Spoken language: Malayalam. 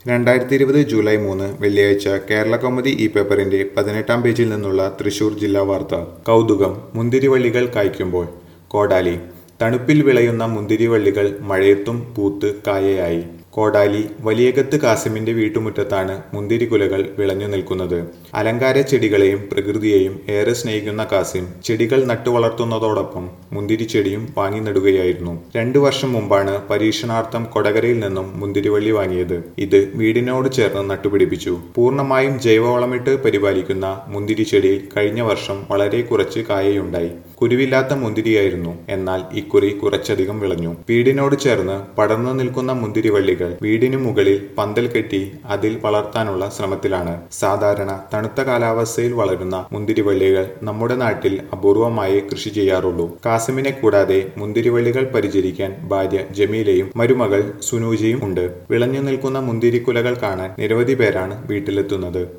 രണ്ടായിരത്തി ഇരുപത് ജൂലൈ മൂന്ന് വെള്ളിയാഴ്ച കേരള കൗമുദി ഈ പേപ്പറിന്റെ പതിനെട്ടാം പേജിൽ നിന്നുള്ള തൃശൂർ ജില്ലാ വാർത്ത കൗതുകം മുന്തിരിവള്ളികൾ കായ്ക്കുമ്പോൾ കോടാലി തണുപ്പിൽ വിളയുന്ന മുന്തിരിവള്ളികൾ മഴയത്തും പൂത്ത് കായയായി കോടാലി വലിയകത്ത് കാസിമിന്റെ വീട്ടുമുറ്റത്താണ് മുന്തിരിക്കുലകൾ വിളഞ്ഞു നിൽക്കുന്നത് അലങ്കാര ചെടികളെയും പ്രകൃതിയെയും ഏറെ സ്നേഹിക്കുന്ന കാസിം ചെടികൾ നട്ടുവളർത്തുന്നതോടൊപ്പം മുന്തിരിച്ചെടിയും വാങ്ങി നടുകയായിരുന്നു രണ്ടു വർഷം മുമ്പാണ് പരീക്ഷണാർത്ഥം കൊടകരയിൽ നിന്നും മുന്തിരിവള്ളി വാങ്ങിയത് ഇത് വീടിനോട് ചേർന്ന് നട്ടുപിടിപ്പിച്ചു പൂർണ്ണമായും ജൈവവളമിട്ട് പരിപാലിക്കുന്ന മുന്തിരിച്ചെടിയിൽ കഴിഞ്ഞ വർഷം വളരെ കുറച്ച് കായയുണ്ടായി കുരുവില്ലാത്ത മുന്തിരിയായിരുന്നു എന്നാൽ ഇക്കുറി കുറച്ചധികം വിളഞ്ഞു വീടിനോട് ചേർന്ന് പടർന്നു നിൽക്കുന്ന മുന്തിരിവള്ളികൾ വീടിനു മുകളിൽ പന്തൽ കെട്ടി അതിൽ വളർത്താനുള്ള ശ്രമത്തിലാണ് സാധാരണ തണുത്ത കാലാവസ്ഥയിൽ വളരുന്ന മുന്തിരിവള്ളികൾ നമ്മുടെ നാട്ടിൽ അപൂർവമായി കൃഷി ചെയ്യാറുള്ളൂ കാസിമിനെ കൂടാതെ മുന്തിരിവള്ളികൾ പരിചരിക്കാൻ ഭാര്യ ജമീലയും മരുമകൾ സുനൂജയും ഉണ്ട് വിളഞ്ഞു നിൽക്കുന്ന മുന്തിരിക്കുലകൾ കാണാൻ നിരവധി പേരാണ് വീട്ടിലെത്തുന്നത്